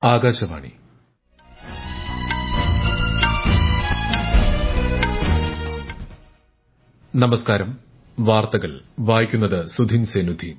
ആകാശവാണി നമസ്കാരം വാർത്തകൾ വായിക്കുന്നത് സുധിൻ സെനുദ്ദീൻ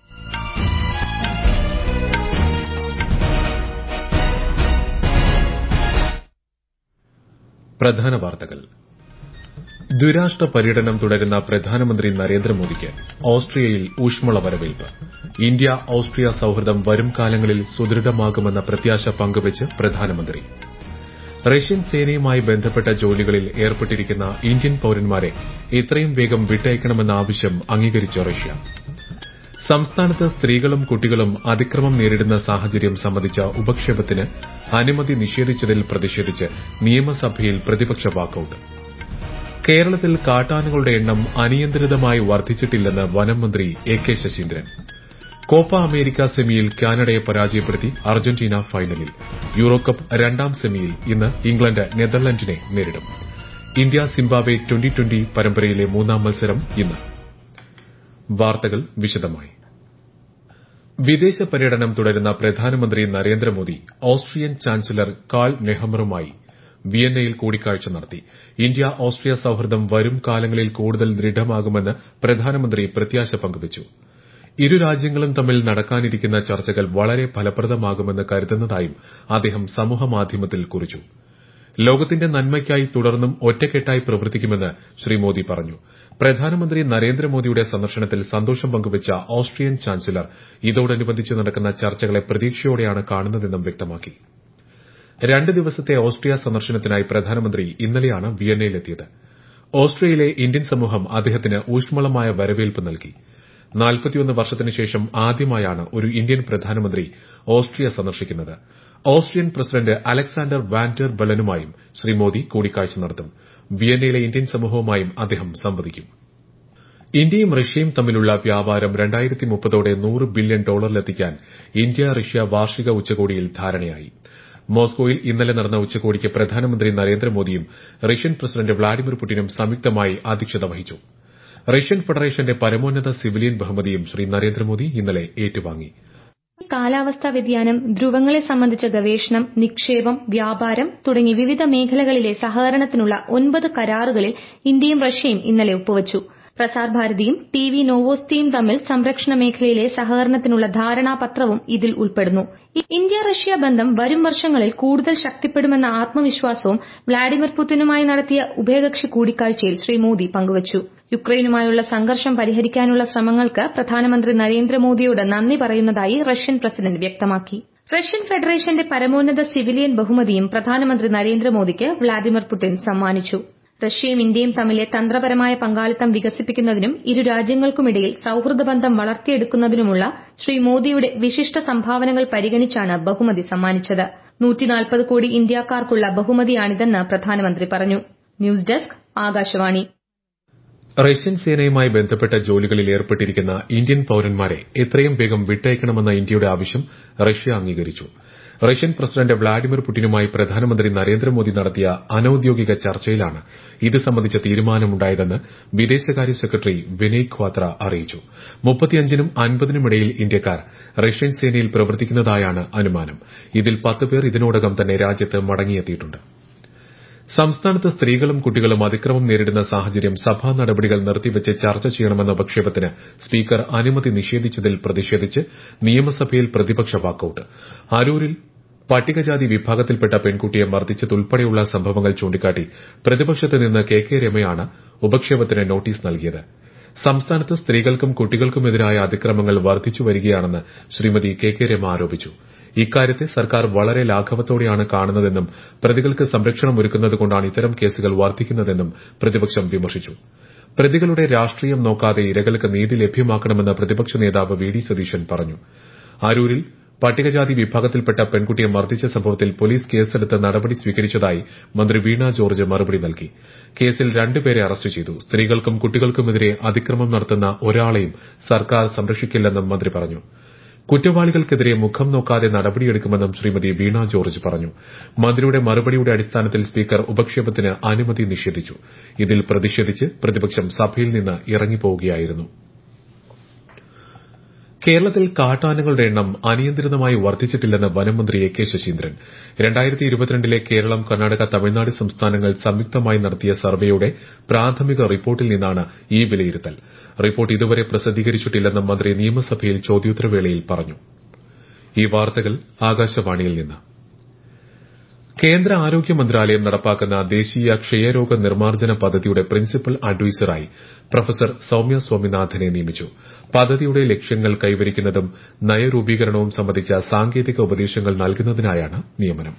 പ്രധാന വാർത്തകൾ ദ്വിരാഷ്ട്ര പര്യടനം തുടരുന്ന പ്രധാനമന്ത്രി നരേന്ദ്രമോദിക്ക് ഓസ്ട്രിയയിൽ ഊഷ്മള വരവേൽപ്പ് ഇന്ത്യ ഓസ്ട്രിയ സൌഹൃദം വരും കാലങ്ങളിൽ സുദൃഢമാകുമെന്ന പ്രത്യാശ പങ്കുവച്ച് പ്രധാനമന്ത്രി റഷ്യൻ സേനയുമായി ബന്ധപ്പെട്ട ജോലികളിൽ ഏർപ്പെട്ടിരിക്കുന്ന ഇന്ത്യൻ പൌരന്മാരെ എത്രയും വേഗം വിട്ടയക്കണമെന്ന ആവശ്യം അംഗീകരിച്ച റഷ്യ സംസ്ഥാനത്ത് സ്ത്രീകളും കുട്ടികളും അതിക്രമം നേരിടുന്ന സാഹചര്യം സംബന്ധിച്ച ഉപക്ഷേപത്തിന് അനുമതി നിഷേധിച്ചതിൽ പ്രതിഷേധിച്ച് നിയമസഭയിൽ പ്രതിപക്ഷ വാക്കൌട്ട് കേരളത്തിൽ കാട്ടാനകളുടെ എണ്ണം അനിയന്ത്രിതമായി വർദ്ധിച്ചിട്ടില്ലെന്ന് വനം മന്ത്രി എ കെ ശശീന്ദ്രൻ കോപ്പ അമേരിക്ക സെമിയിൽ കാനഡയെ പരാജയപ്പെടുത്തി അർജന്റീന ഫൈനലിൽ യൂറോകപ്പ് രണ്ടാം സെമിയിൽ ഇന്ന് ഇംഗ്ലണ്ട് നെതർലൻഡിനെ നേരിടും ഇന്ത്യ സിംബാബ്വെ ട്വന്റി ട്വന്റി പരമ്പരയിലെ മൂന്നാം മത്സരം ഇന്ന് വാർത്തകൾ വിശദമായി വിദേശ പര്യടനം തുടരുന്ന പ്രധാനമന്ത്രി നരേന്ദ്രമോദി ഓസ്ട്രിയൻ ചാൻസലർ കാൾ നെഹമറുമായി വിയന്നയിൽ കൂടിക്കാഴ്ച നടത്തി ഇന്ത്യ ഓസ്ട്രിയ സൌഹൃദം വരും കാലങ്ങളിൽ കൂടുതൽ ദൃഢമാകുമെന്ന് പ്രധാനമന്ത്രി പ്രത്യാശ പങ്കുവച്ചു ഇരു രാജ്യങ്ങളും തമ്മിൽ നടക്കാനിരിക്കുന്ന ചർച്ചകൾ വളരെ ഫലപ്രദമാകുമെന്ന് കരുതുന്നതായും അദ്ദേഹം സമൂഹമാധ്യമത്തിൽ കുറിച്ചു ലോകത്തിന്റെ നന്മയ്ക്കായി തുടർന്നും ഒറ്റക്കെട്ടായി പ്രവർത്തിക്കുമെന്ന് ശ്രീ മോദി പറഞ്ഞു പ്രധാനമന്ത്രി നരേന്ദ്രമോദിയുടെ സന്ദർശനത്തിൽ സന്തോഷം പങ്കുവച്ച ഓസ്ട്രിയൻ ചാൻസലർ ഇതോടനുബന്ധിച്ച് നടക്കുന്ന ചർച്ചകളെ പ്രതീക്ഷയോടെയാണ് കാണുന്നതെന്നും വ്യക്തമാക്കി രണ്ട് ദിവസത്തെ ഓസ്ട്രിയ സന്ദർശനത്തിനായി പ്രധാനമന്ത്രി ഇന്നലെയാണ് വിയന്നയിലെത്തിയത് ഓസ്ട്രിയയിലെ ഇന്ത്യൻ സമൂഹം അദ്ദേഹത്തിന് ഊഷ്മളമായ വരവേൽപ്പ് നൽകി നാൽപ്പത്തിയൊന്ന് വർഷത്തിനുശേഷം ആദ്യമായാണ് ഒരു ഇന്ത്യൻ പ്രധാനമന്ത്രി ഓസ്ട്രിയ സന്ദർശിക്കുന്നത് ഓസ്ട്രിയൻ പ്രസിഡന്റ് അലക്സാണ്ടർ വാൻഡർ ബെലനുമായും ശ്രീ മോദി കൂടിക്കാഴ്ച നടത്തും വിയന്നയിലെ ഇന്ത്യൻ സമൂഹവുമായും അദ്ദേഹം സംവദിക്കും ഇന്ത്യയും റഷ്യയും തമ്മിലുള്ള വ്യാപാരം രണ്ടായിരത്തി മുപ്പതോടെ നൂറ് ബില്യൺ ഡോളറിലെത്തിക്കാൻ ഇന്ത്യ റഷ്യ വാർഷിക ഉച്ചകോടിയിൽ ധാരണയായി മോസ്കോയിൽ ഇന്നലെ നടന്ന ഉച്ചകോടിക്ക് പ്രധാനമന്ത്രി നരേന്ദ്രമോദിയും റഷ്യൻ പ്രസിഡന്റ് വ്ളാഡിമിർ പുടിനും സംയുക്തമായി അധ്യക്ഷത വഹിച്ചു റഷ്യൻ ഫെഡറേഷന്റെ പരമോന്നത സിവിലിയൻ ബഹുമതിയും ശ്രീ നരേന്ദ്രമോദി ഇന്നലെ ഏറ്റുവാങ്ങി കാലാവസ്ഥാ വ്യതിയാനം ധ്രുവങ്ങളെ സംബന്ധിച്ച ഗവേഷണം നിക്ഷേപം വ്യാപാരം തുടങ്ങി വിവിധ മേഖലകളിലെ സഹകരണത്തിനുള്ള ഒൻപത് കരാറുകളിൽ ഇന്ത്യയും റഷ്യയും ഇന്നലെ ഒപ്പുവച്ചു പ്രസാർ ഭാരതിയും ടി വി നോവോസ്തിയും തമ്മിൽ സംരക്ഷണ മേഖലയിലെ സഹകരണത്തിനുള്ള ധാരണാപത്രവും ഇതിൽ ഉൾപ്പെടുന്നു ഇന്ത്യ റഷ്യ ബന്ധം വരും വർഷങ്ങളിൽ കൂടുതൽ ശക്തിപ്പെടുമെന്ന ആത്മവിശ്വാസവും വ്ളാഡിമിർ പുതിനുമായി നടത്തിയ ഉഭയകക്ഷി കൂടിക്കാഴ്ചയിൽ ശ്രീ മോദി പങ്കുവച്ചു യുക്രൈനുമായുള്ള സംഘർഷം പരിഹരിക്കാനുള്ള ശ്രമങ്ങൾക്ക് പ്രധാനമന്ത്രി നരേന്ദ്രമോദിയോട് നന്ദി പറയുന്നതായി റഷ്യൻ പ്രസിഡന്റ് വ്യക്തമാക്കി റഷ്യൻ ഫെഡറേഷന്റെ പരമോന്നത സിവിലിയൻ ബഹുമതിയും പ്രധാനമന്ത്രി നരേന്ദ്രമോദിക്ക് വ്ളാഡിമിർ പുടിൻ സമ്മാനിച്ചു റഷ്യയും ഇന്ത്യയും തമ്മിലെ തന്ത്രപരമായ പങ്കാളിത്തം വികസിപ്പിക്കുന്നതിനും ഇരു രാജ്യങ്ങൾക്കുമിടയിൽ സൌഹൃദ ബന്ധം വളർത്തിയെടുക്കുന്നതിനുമുള്ള ശ്രീ മോദിയുടെ വിശിഷ്ട സംഭാവനകൾ പരിഗണിച്ചാണ് ബഹുമതി സമ്മാനിച്ചത് കോടി ഇന്ത്യക്കാർക്കുള്ള ബഹുമതിയാണിതെന്ന് പ്രധാനമന്ത്രി പറഞ്ഞു ന്യൂസ് ഡെസ്ക് ആകാശവാണി റഷ്യൻ സേനയുമായി ബന്ധപ്പെട്ട ജോലികളിൽ ഏർപ്പെട്ടിരിക്കുന്ന ഇന്ത്യൻ പൌരന്മാരെ എത്രയും വേഗം വിട്ടയക്കണമെന്ന ഇന്ത്യയുടെ ആവശ്യം റഷ്യ അംഗീകരിച്ചു റഷ്യൻ പ്രസിഡന്റ് വ്ളാഡിമിർ പുടിനുമായി പ്രധാനമന്ത്രി നരേന്ദ്രമോദി നടത്തിയ അനൌദ്യോഗിക ചർച്ചയിലാണ് ഇത് സംബന്ധിച്ച തീരുമാനമുണ്ടായതെന്ന് വിദേശകാര്യ സെക്രട്ടറി വിനയ് ഖ്വാത്ര അറിയിച്ചു മുപ്പത്തിയഞ്ചിനും അൻപതിനും ഇടയിൽ ഇന്ത്യക്കാർ റഷ്യൻ സേനയിൽ പ്രവർത്തിക്കുന്നതായാണ് അനുമാനം ഇതിൽ പത്ത് പേർ ഇതിനോടകം തന്നെ രാജ്യത്ത് മടങ്ങിയെത്തിയിട്ടുണ്ട് സംസ്ഥാനത്ത് സ്ത്രീകളും കുട്ടികളും അതിക്രമം നേരിടുന്ന സാഹചര്യം സഭാ നടപടികൾ നിർത്തിവച്ച് ചർച്ച ചെയ്യണമെന്ന ഉപക്ഷേപത്തിന് സ്പീക്കർ അനുമതി നിഷേധിച്ചതിൽ പ്രതിഷേധിച്ച് നിയമസഭയിൽ പ്രതിപക്ഷ വാക്കൌട്ട് അരൂരിൽ പട്ടികജാതി വിഭാഗത്തിൽപ്പെട്ട പെൺകുട്ടിയെ മർദ്ദിച്ചതുൾപ്പെടെയുള്ള സംഭവങ്ങൾ ചൂണ്ടിക്കാട്ടി പ്രതിപക്ഷത്ത് നിന്ന് കെ കെ രമയാണ് ഉപക്ഷേപത്തിന് നോട്ടീസ് നൽകിയത് സംസ്ഥാനത്ത് സ്ത്രീകൾക്കും കുട്ടികൾക്കുമെതിരായ അതിക്രമങ്ങൾ വർദ്ധിച്ചു വരികയാണെന്ന് ശ്രീമതി കെ കെ രമ ആരോപിച്ചു ഇക്കാര്യത്തെ സർക്കാർ വളരെ ലാഘവത്തോടെയാണ് കാണുന്നതെന്നും പ്രതികൾക്ക് സംരക്ഷണം ഒരുക്കുന്നതുകൊണ്ടാണ് ഇത്തരം കേസുകൾ വർദ്ധിക്കുന്നതെന്നും പ്രതിപക്ഷം വിമർശിച്ചു പ്രതികളുടെ രാഷ്ട്രീയം നോക്കാതെ ഇരകൾക്ക് നീതി ലഭ്യമാക്കണമെന്ന് പ്രതിപക്ഷ നേതാവ് വി ഡി സതീശൻ പറഞ്ഞു അരൂരിൽ പട്ടികജാതി വിഭാഗത്തിൽപ്പെട്ട പെൺകുട്ടിയെ മർദ്ദിച്ച സംഭവത്തിൽ പോലീസ് കേസെടുത്ത് നടപടി സ്വീകരിച്ചതായി മന്ത്രി വീണ ജോർജ് മറുപടി നൽകി കേസിൽ രണ്ടുപേരെ അറസ്റ്റ് ചെയ്തു സ്ത്രീകൾക്കും കുട്ടികൾക്കുമെതിരെ അതിക്രമം നടത്തുന്ന ഒരാളെയും സർക്കാർ സംരക്ഷിക്കില്ലെന്നും മന്ത്രി പറഞ്ഞു കുറ്റവാളികൾക്കെതിരെ മുഖം നോക്കാതെ നടപടിയെടുക്കുമെന്നും ശ്രീമതി വീണ ജോർജ് പറഞ്ഞു മന്ത്രിയുടെ മറുപടിയുടെ അടിസ്ഥാനത്തിൽ സ്പീക്കർ ഉപക്ഷേപത്തിന് അനുമതി നിഷേധിച്ചു ഇതിൽ പ്രതിഷേധിച്ച് പ്രതിപക്ഷം സഭയിൽ നിന്ന് ഇറങ്ങിപ്പോവുകയായിരുന്നു കേരളത്തിൽ കാട്ടാനകളുടെ എണ്ണം അനിയന്ത്രിതമായി വർദ്ധിച്ചിട്ടില്ലെന്ന് വനമന്ത്രി എ കെ ശശീന്ദ്രൻ രണ്ടായിരത്തി ഇരുപത്തിരണ്ടിലെ കേരളം കർണാടക തമിഴ്നാട് സംസ്ഥാനങ്ങൾ സംയുക്തമായി നടത്തിയ സർവേയുടെ പ്രാഥമിക റിപ്പോർട്ടിൽ നിന്നാണ് ഈ വിലയിരുത്തൽ റിപ്പോർട്ട് ഇതുവരെ പ്രസിദ്ധീകരിച്ചിട്ടില്ലെന്നും മന്ത്രി നിയമസഭയിൽ ചോദ്യോത്തരവേളയിൽ പറഞ്ഞു ഈ വാർത്തകൾ ആകാശവാണിയിൽ നിന്ന് കേന്ദ്ര ആരോഗ്യ മന്ത്രാലയം നടപ്പാക്കുന്ന ദേശീയ ക്ഷയരോഗ നിർമ്മാർജ്ജന പദ്ധതിയുടെ പ്രിൻസിപ്പൽ അഡ്വൈസറായി പ്രൊഫസർ സൌമ്യ സ്വാമിനാഥനെ നിയമിച്ചു പദ്ധതിയുടെ ലക്ഷ്യങ്ങൾ കൈവരിക്കുന്നതും നയരൂപീകരണവും സംബന്ധിച്ച സാങ്കേതിക ഉപദേശങ്ങൾ നൽകുന്നതിനായാണ് നിയമനം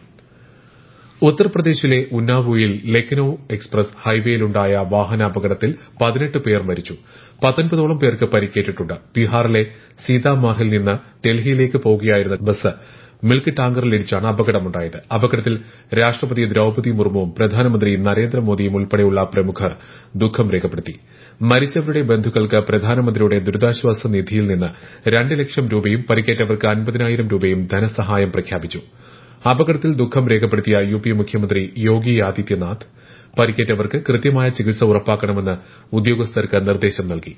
ഉത്തർപ്രദേശിലെ ഉന്നാവോയിൽ ലക്നൌ എക്സ്പ്രസ് ഹൈവേയിലുണ്ടായ വാഹനാപകടത്തിൽ പതിനെട്ട് പേർ മരിച്ചു പത്തൊൻപതോളം പേർക്ക് പരിക്കേറ്റിട്ടുണ്ട് ബീഹാറിലെ സീതാമാർഹിൽ നിന്ന് ഡൽഹിയിലേക്ക് പോകുകയായിരുന്ന ബസ് മിൽക്ക് ടാങ്കറിലിടിച്ചാണ് അപകടമുണ്ടായത് അപകടത്തിൽ രാഷ്ട്രപതി ദ്രൌപതി മുർമുവും പ്രധാനമന്ത്രി നരേന്ദ്രമോദിയും ഉൾപ്പെടെയുള്ള പ്രമുഖർ ദുഃഖം രേഖപ്പെടുത്തി മരിച്ചവരുടെ ബന്ധുക്കൾക്ക് പ്രധാനമന്ത്രിയുടെ ദുരിതാശ്വാസ നിധിയിൽ നിന്ന് രണ്ട് ലക്ഷം രൂപയും പരിക്കേറ്റവർക്ക് അൻപതിനായിരം രൂപയും ധനസഹായം പ്രഖ്യാപിച്ചു അപകടത്തിൽ ദുഃഖം രേഖപ്പെടുത്തിയ യു പി മുഖ്യമന്ത്രി യോഗി ആദിത്യനാഥ് പരിക്കേറ്റവർക്ക് കൃത്യമായ ചികിത്സ ഉറപ്പാക്കണമെന്ന് ഉദ്യോഗസ്ഥർക്ക് നിർദ്ദേശം നൽകി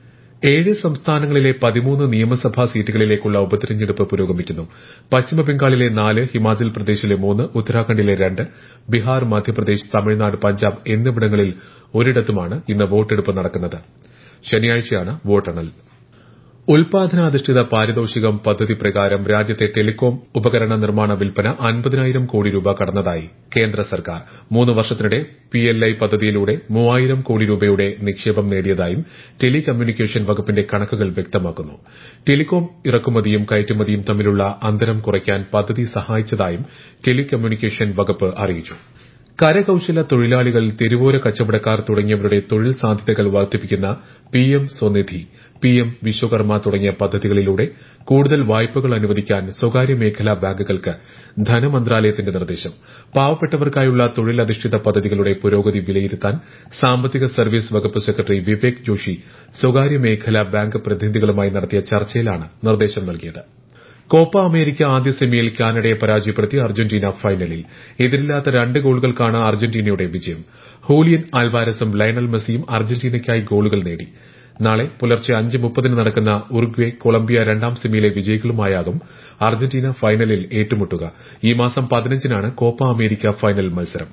ഏഴ് സംസ്ഥാനങ്ങളിലെ പതിമൂന്ന് നിയമസഭാ സീറ്റുകളിലേക്കുള്ള ഉപതെരഞ്ഞെടുപ്പ് പുരോഗമിക്കുന്നു പശ്ചിമബംഗാളിലെ നാല് ഹിമാചൽ പ്രദേശിലെ മൂന്ന് ഉത്തരാഖണ്ഡിലെ രണ്ട് ബീഹാർ മധ്യപ്രദേശ് തമിഴ്നാട് പഞ്ചാബ് എന്നിവിടങ്ങളിൽ ഒരിടത്തുമാണ് ഇന്ന് വോട്ടെടുപ്പ് നടക്കുന്നത് ശനിയാഴ്ചയാണ് വോട്ടെണ്ണൽ ഉൽപാദനാധിഷ്ഠിത പാരിതോഷികം പദ്ധതി പ്രകാരം രാജ്യത്തെ ടെലികോം ഉപകരണ നിർമ്മാണ വിൽപ്പന അൻപതിനായിരം കോടി രൂപ കടന്നതായി കേന്ദ്ര സർക്കാർ മൂന്ന് വർഷത്തിനിടെ പിഎൽഐ പദ്ധതിയിലൂടെ മൂവായിരം കോടി രൂപയുടെ നിക്ഷേപം നേടിയതായും ടെലി കമ്മ്യൂണിക്കേഷൻ വകുപ്പിന്റെ കണക്കുകൾ വ്യക്തമാക്കുന്നു ടെലികോം ഇറക്കുമതിയും കയറ്റുമതിയും തമ്മിലുള്ള അന്തരം കുറയ്ക്കാൻ പദ്ധതി സഹായിച്ചതായും ടെലി കമ്മ്യൂണിക്കേഷൻ വകുപ്പ് അറിയിച്ചു കരകൌശല തൊഴിലാളികൾ തെരുവോര കച്ചവടക്കാർ തുടങ്ങിയവരുടെ തൊഴിൽ സാധ്യതകൾ വർദ്ധിപ്പിക്കുന്ന പിഎം സ്വനിധി പിഎം വിശ്വകർമ്മ തുടങ്ങിയ പദ്ധതികളിലൂടെ കൂടുതൽ വായ്പകൾ അനുവദിക്കാൻ സ്വകാര്യ മേഖലാ ബാങ്കുകൾക്ക് ധനമന്ത്രാലയത്തിന്റെ നിർദ്ദേശം പാവപ്പെട്ടവർക്കായുള്ള തൊഴിലധിഷ്ഠിത പദ്ധതികളുടെ പുരോഗതി വിലയിരുത്താൻ സാമ്പത്തിക സർവീസ് വകുപ്പ് സെക്രട്ടറി വിവേക് ജോഷി സ്വകാര്യ മേഖലാ ബാങ്ക് പ്രതിനിധികളുമായി നടത്തിയ ചർച്ചയിലാണ് നിർദ്ദേശം നൽകിയത് കോപ്പ അമേരിക്ക ആദ്യ സെമിയിൽ കാനഡയെ പരാജയപ്പെടുത്തി അർജന്റീന ഫൈനലിൽ എതിരില്ലാത്ത രണ്ട് ഗോളുകൾക്കാണ് അർജന്റീനയുടെ വിജയം ഹൂലിയൻ ആൽവാരസും ലയണൽ മെസ്സിയും അർജന്റീനയ്ക്കായി ഗോളുകൾ നേടി നാളെ പുലർച്ചെ അഞ്ച് മുപ്പതിന് നടക്കുന്ന ഉറുഗ്വെ കൊളംബിയ രണ്ടാം സെമിയിലെ വിജയികളുമായാകും അർജന്റീന ഫൈനലിൽ ഏറ്റുമുട്ടുക ഈ മാസം പതിനഞ്ചിനാണ് കോപ്പ അമേരിക്ക ഫൈനൽ മത്സരം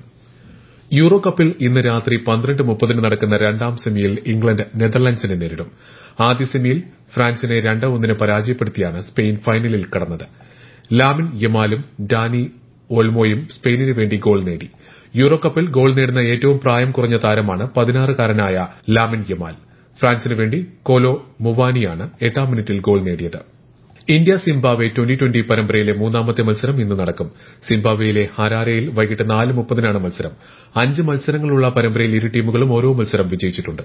യൂറോ കപ്പിൽ ഇന്ന് രാത്രി പന്ത്രണ്ട് മുപ്പതിന് നടക്കുന്ന രണ്ടാം സെമിയിൽ ഇംഗ്ലണ്ട് നെതർലൻഡ്സിനെ നേരിടും ആദ്യ സെമിയിൽ ഫ്രാൻസിനെ രണ്ട് ഒന്നിന് പരാജയപ്പെടുത്തിയാണ് സ്പെയിൻ ഫൈനലിൽ കടന്നത് ലാമിൻ യമാലും ഡാനി ഓൾമോയും സ്പെയിനിന് വേണ്ടി ഗോൾ നേടി യൂറോ കപ്പിൽ ഗോൾ നേടുന്ന ഏറ്റവും പ്രായം കുറഞ്ഞ താരമാണ് പതിനാറുകാരനായ ലാമിൻ യമാൽ ഫ്രാൻസിന് വേണ്ടി കോലോ മുവാനിയാണ് എട്ടാം മിനിറ്റിൽ ഗോൾ നേടിയത് ഇന്ത്യ സിംബാബ്വെ ട്വന്റി ട്വന്റി പരമ്പരയിലെ മൂന്നാമത്തെ മത്സരം ഇന്ന് നടക്കും സിംബാബ്വെയിലെ ഹരാരയിൽ വൈകിട്ട് നാല് മുപ്പതിനാണ് മത്സരം അഞ്ച് മത്സരങ്ങളുള്ള പരമ്പരയിൽ ഇരു ടീമുകളും ഓരോ മത്സരം വിജയിച്ചിട്ടുണ്ട്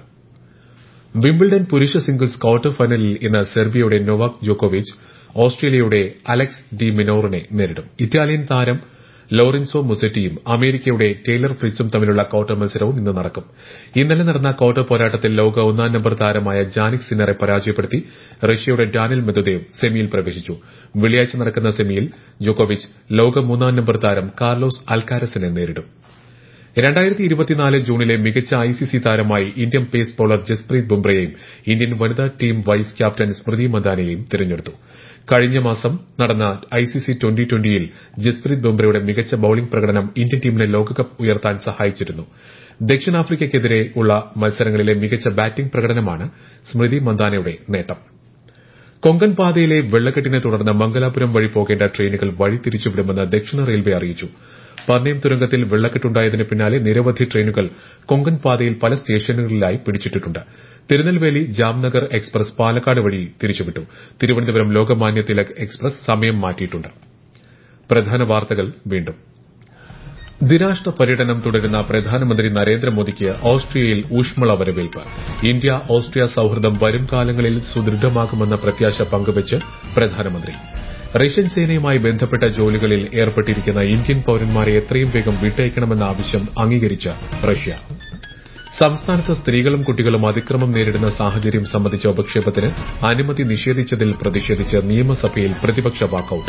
വിംബിൾഡൺ പുരുഷ സിംഗിൾസ് ക്വാർട്ടർ ഫൈനലിൽ ഇന്ന് സെർബിയയുടെ നൊവാക് ജോക്കോവിച്ച് ഓസ്ട്രേലിയയുടെ അലക്സ് ഡി മിനോറിനെ നേരിടും ഇറ്റാലിയൻ താരം ലോറൻസോ മുസെറ്റിയും അമേരിക്കയുടെ ടെയ്ലർ ഫ്രിറ്റ്സും തമ്മിലുള്ള ക്വാർട്ടർ മത്സരവും ഇന്ന് നടക്കും ഇന്നലെ നടന്ന ക്വാർട്ടർ പോരാട്ടത്തിൽ ലോക ഒന്നാം നമ്പർ താരമായ ജാനിക് സിന്നറെ പരാജയപ്പെടുത്തി റഷ്യയുടെ ഡാനിൽ മെദുദേവ് സെമിയിൽ പ്രവേശിച്ചു വെള്ളിയാഴ്ച നടക്കുന്ന സെമിയിൽ ജോക്കോവിച്ച് ലോക മൂന്നാം നമ്പർ താരം കാർലോസ് അൽക്കാരസിനെ നേരിടും രണ്ടായിരത്തി ഇരുപത്തിനാല് ജൂണിലെ മികച്ച ഐസിസി താരമായി ഇന്ത്യൻ പേസ് ബൌളർ ജസ്പ്രീത് ബുംറയെയും ഇന്ത്യൻ വനിതാ ടീം വൈസ് ക്യാപ്റ്റൻ സ്മൃതി മന്ദാനയെയും തിരഞ്ഞെടുത്തു കഴിഞ്ഞ മാസം നടന്ന ഐസിസി ട്വന്റി ട്വന്റിയിൽ ജസ്പ്രീത് ബുംറയുടെ മികച്ച ബൌളിംഗ് പ്രകടനം ഇന്ത്യൻ ടീമിനെ ലോകകപ്പ് ഉയർത്താൻ സഹായിച്ചിരുന്നു ദക്ഷിണാഫ്രിക്കയ്ക്കെതിരെയുള്ള മത്സരങ്ങളിലെ മികച്ച ബാറ്റിംഗ് പ്രകടനമാണ് സ്മൃതി മന്ദാനയുടെ നേട്ടം കൊങ്കൺ പാതയിലെ വെള്ളക്കെട്ടിനെ തുടർന്ന് മംഗലാപുരം വഴി പോകേണ്ട ട്രെയിനുകൾ വഴി തിരിച്ചുവിടുമെന്ന് ദക്ഷിണ റെയിൽവേ അറിയിച്ചു പർണയം തുരങ്കത്തിൽ വെള്ളക്കെട്ടുണ്ടായതിന് പിന്നാലെ നിരവധി ട്രെയിനുകൾ കൊങ്കൺ പാതയിൽ പല സ്റ്റേഷനുകളിലായി പിടിച്ചിട്ടിട്ടുണ്ട് തിരുനെൽവേലി ജാംനഗർ എക്സ്പ്രസ് പാലക്കാട് വഴി തിരിച്ചുവിട്ടു തിരുവനന്തപുരം ലോകമാന്യ തിലക് എക്സ്പ്രസ് സമയം മാറ്റിയിട്ടുണ്ട് പ്രധാന വാർത്തകൾ വീണ്ടും ദ്വിരാഷ്ട്ര പര്യടനം തുടരുന്ന പ്രധാനമന്ത്രി നരേന്ദ്രമോദിക്ക് ഓസ്ട്രിയയിൽ ഊഷ്മള വരവേൽപ്പ് ഇന്ത്യ ഓസ്ട്രിയ സൌഹൃദം വരും കാലങ്ങളിൽ സുദൃഢമാകുമെന്ന പ്രത്യാശ പങ്കുവച്ച് പ്രധാനമന്ത്രി റഷ്യൻ സേനയുമായി ബന്ധപ്പെട്ട ജോലികളിൽ ഏർപ്പെട്ടിരിക്കുന്ന ഇന്ത്യൻ പൌരന്മാരെ എത്രയും വേഗം വിട്ടയക്കണമെന്ന ആവശ്യം അംഗീകരിച്ച് റഷ്യ സംസ്ഥാനത്ത് സ്ത്രീകളും കുട്ടികളും അതിക്രമം നേരിടുന്ന സാഹചര്യം സംബന്ധിച്ച ഉപക്ഷേപത്തിന് അനുമതി നിഷേധിച്ചതിൽ പ്രതിഷേധിച്ച് നിയമസഭയിൽ പ്രതിപക്ഷ വാക്കൌട്ട്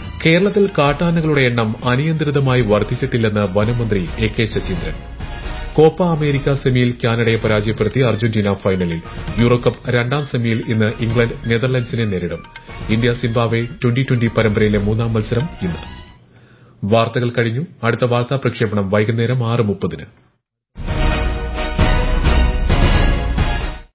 കേരളത്തിൽ കാട്ടാനകളുടെ എണ്ണം അനിയന്ത്രിതമായി വർദ്ധിച്ചിട്ടില്ലെന്ന് വനമന്ത്രി എ കെ ശശീന്ദ്രൻ കോപ്പ അമേരിക്ക സെമിയിൽ കാനഡയെ പരാജയപ്പെടുത്തി അർജന്റീന ഫൈനലിൽ യൂറോകപ്പ് രണ്ടാം സെമിയിൽ ഇന്ന് ഇംഗ്ലണ്ട് നെതർലൻഡ്സിനെ നേരിടും ഇന്ത്യ സിംബാബ്വെ ട്വന്റി ട്വന്റി പരമ്പരയിലെ മൂന്നാം മത്സരം ഇന്ന് വാർത്തകൾ കഴിഞ്ഞു അടുത്ത വാർത്താ പ്രക്ഷേപണം വൈകുന്നേരം ആറ് മുപ്പതിന്